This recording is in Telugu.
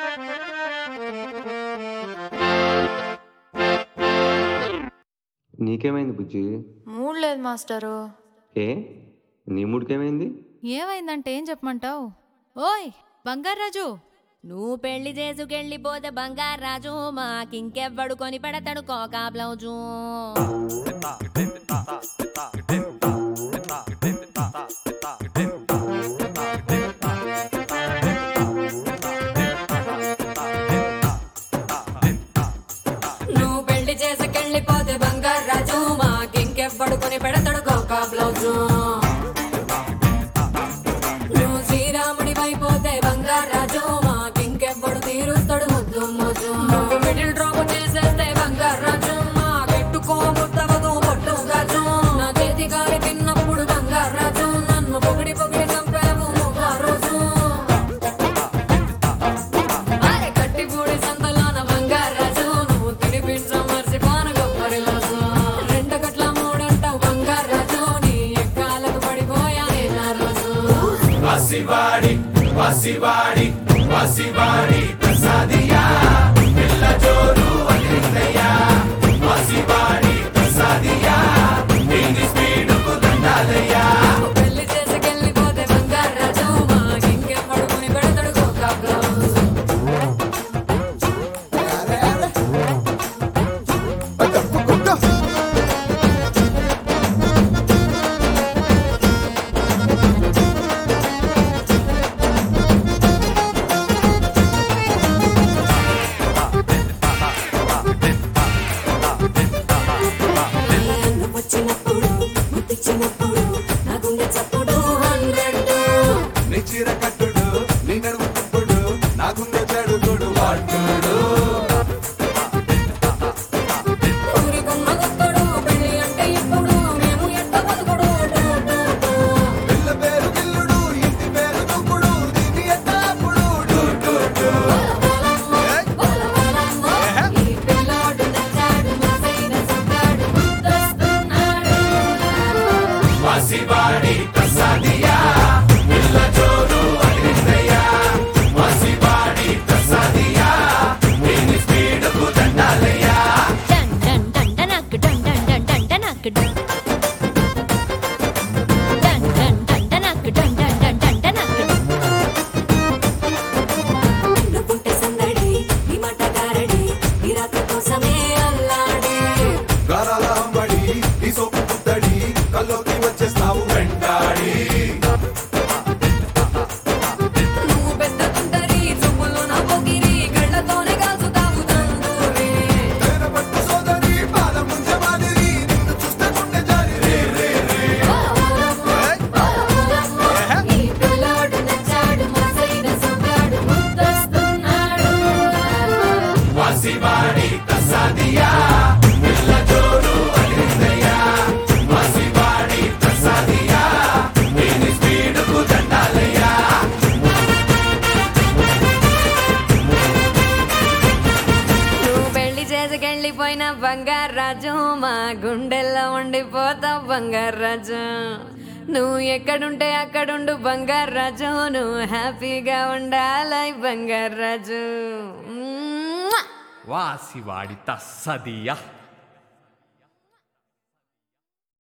నీకేమైంది బుజ్జి మూడ్ లేదు మాస్టరు ఏ నీ మూడికేమైంది ఏమైందంటే ఏం చెప్పమంటావు ఓయ్ బంగారాజు నువ్వు పెళ్లి చేసుకెళ్ళిపోతే బంగారాజు మాకింకెవ్వడు కొని పెడతాడు కోకా బ్లౌజు నువ్వు పెళ్లి చేసుకెళ్ళిపోతే బంగారాజు మాకింకెవ్వడు కొని పెడతాడు కోకా బ్లౌజు నువ్వు శ్రీరాముడి అయిపోతే బంగారాజు మాకింకెవ్వడు తీరుస్తాడు ముద్దు ముద్దు నువ్వు మిడిల్ డ్రాప్ చేసేస్తే బంగారాజు మాకెట్టుకోబుద్దవదు పొట్టు గాజు నా చేతి గాలి తిన్నప్పుడు బంగారాజు నన్ను పొగిడి పొగిడి చంపావు రోజు అరే కట్టి పూడి సంతలోన బంగారాజు నువ్వు తినిపించం మర్చిపోన గొప్పరి రోజు రెండు గట్ల మూడంటావు బంగారాజు నీ ఎక్కాలకు పడిపోయా నేను ఆ రోజు పసివాడి పసివాడి పసివాడి ప్రసాదియా పిల్ల జోరు అగ్నిదయ్యా పసివాడి ప్రసాదియా దీని స్పీడుకు దండాలయ్యా పెళ్లి చేసుకెళ్ళిపోతే బంగారాజు మాకింకెప్పుడు కొని పెడతాడు కోకా బ్లౌజ్ వచ్చినప్పుడు ముద్దిచ్చినప్పుడు నా గుండె చప్పుడు హండ్రెడ్ నీ చీర కట్టుడు నీ నడుము తిప్పుడు నా గుండె చెడుగుడు వాడుడు ఊరికున్న గొప్పడు పెళ్లి అంటే ఇప్పుడు మేము ఎంత బతుకుడు పిల్ల పేరు గిల్లుడు ఇంటి పేరు దుప్పుడు దీని ఎత్తాపుడు డు, డు, డు. ఈ పిల్లాడు నచ్చాడు మా సైన సొక్కాడు ముద్దొస్తున్నాడు పసివాడి ప్రసాదియా పిల్ల జోరు అగ్నిదయ్యా పసివాడి ప్రసాదియా దీని స్పీడుకు దండాలయ్యా డన్ డన్ డన్ డనక్ డన్ డన్ డన్ డన్ డనక్ డన్ డన్ డన్ డన్ డనక్ డన్ డన్ డన్ డన్ డనక్ నువ్వుంటే సందడి నీ మాట గారడి ఈ రాత్రి కోసమే అల్లాడి గారాల అంబడి నీ సోపు పుత్తడి కల్లోకి వచ్చేస్తావు వెంటాడి నువ్వు పెద్ద తుంటరి చూపులు నా పొగిరి కళ్ళతోనే కాల్చుతావు తందూరి తేనె పట్టు సోదరి పాల ముంజ మాదిరి నిన్ను చూస్తే గుండె జారి రే రే రే ఈ పిల్లాడు నచ్చాడు మా సైన సొక్కాడు ముద్దొస్తున్నాడు పసివాడి ప్రసాదియా పిల్ల జోరు అగ్నిదయ్యా పసివాడి ప్రసాదియా దీని స్పీడుకు దండాలయ్యా నువ్వు పెళ్లి చేసుకెళ్ళిపోయిన బంగారాజు మా గుండెల్లో ఉండిపోతావు బంగారాజు నువ్వు ఎక్కడుంటే అక్కడుండు బంగారాజు నువ్వు హ్యాపీగా ఉండాలి బంగారాజు మ్మ్. వాసివాడి తస్సదియ